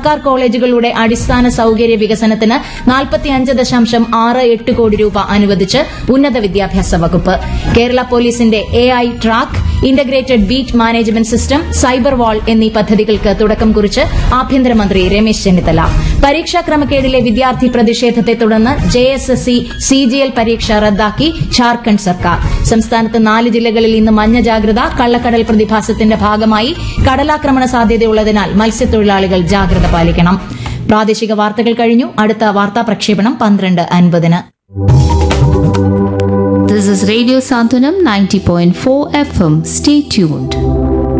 സർക്കാർ കോളേജുകളുടെ അടിസ്ഥാന സൌകര്യ വികസനത്തിന് നാൽപ്പത്തിയഞ്ച് ദശാംശം ആറ് എട്ട് കോടി രൂപ അനുവദിച്ച് ഉന്നത വിദ്യാഭ്യാസ വകുപ്പ് കേരള പോലീസിന്റെ A I track integrated beat management system cyber wall എന്നീ പദ്ധതികൾക്ക് തുടക്കം കുറിച്ച് ആഭ്യന്തരമന്ത്രി രമേശ് ചെന്നിത്തല പരീക്ഷാ ക്രമക്കേടിലെ വിദ്യാർത്ഥി പ്രതിഷേധത്തെ തുടർന്ന് ജെഎസ്എസ്സി സിജിഎൽ പരീക്ഷ റദ്ദാക്കി ഝാർഖണ്ഡ് സർക്കാർ സംസ്ഥാനത്ത് നാല് ജില്ലകളിൽ ഇന്ന് മഞ്ഞ ജാഗ്രത കള്ളക്കടൽ പ്രതിഭാസത്തിന്റെ ഭാഗമായി കടലാക്രമണ സാധ്യതയുള്ളതിനാൽ മത്സ്യത്തൊഴിലാളികൾ ജാഗ്രത പാലിക്കണം പ്രാദേശിക വാർത്തകൾ കഴിഞ്ഞു അടുത്ത വാർത്താ പ്രക്ഷേപണം പന്ത്രണ്ട് അൻപതിന് This is Radio Santanam 90.4 FM. Stay tuned.